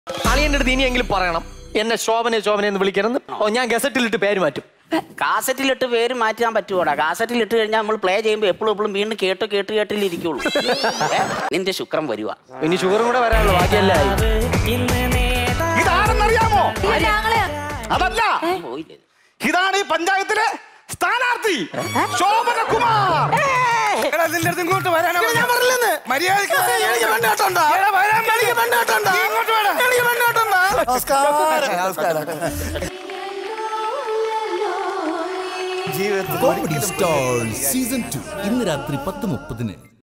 അളിയന്റെ അടുത്ത് ഇനിയെങ്കിലും പറയണം എന്നെ ശോഭനെ ശോഭനെ എന്ന് വിളിക്കണം ഓ ഞാൻ ഗസറ്റിലിട്ട് പേര് മാറ്റും കാസറ്റിലിട്ട് പേര് മാറ്റാൻ പറ്റുമോടാ കാസറ്റിലിട്ട് കഴിഞ്ഞാൽ നമ്മൾ പ്ലേ ചെയ്യുമ്പോൾ എപ്പോഴും എപ്പോഴും വീണ്ടും കേട്ട് കേട്ട് കേട്ടിലിരിക്കുള്ളൂ ഏ? നിന്റെ ശുക്രം വരുക ഇനി ഷുഗറും കൂടെ വരാനുള്ളൂ ബാക്കിയല്ല ഇതാരെന്നറിയാമോ അതല്ല പോയില്ലേ ഇതാണ് ഈ പഞ്ചായത്തിലെ സ്ഥാനാർത്ഥി ശോഭനകുമാർ എടാ, നിന്റെ അടുത്ത് ഇങ്ങോട്ട് വരാനാ പറഞ്ഞത്. മര്യാദയ്ക്ക് എടാ, വരാൻ പറഞ്ഞത്. നീ ഇങ്ങോട്ട് വാടാ. കോമഡി സ്റ്റാർ സീസൺ ടു ഇന്ന് രാത്രി പത്ത് മുപ്പതിന്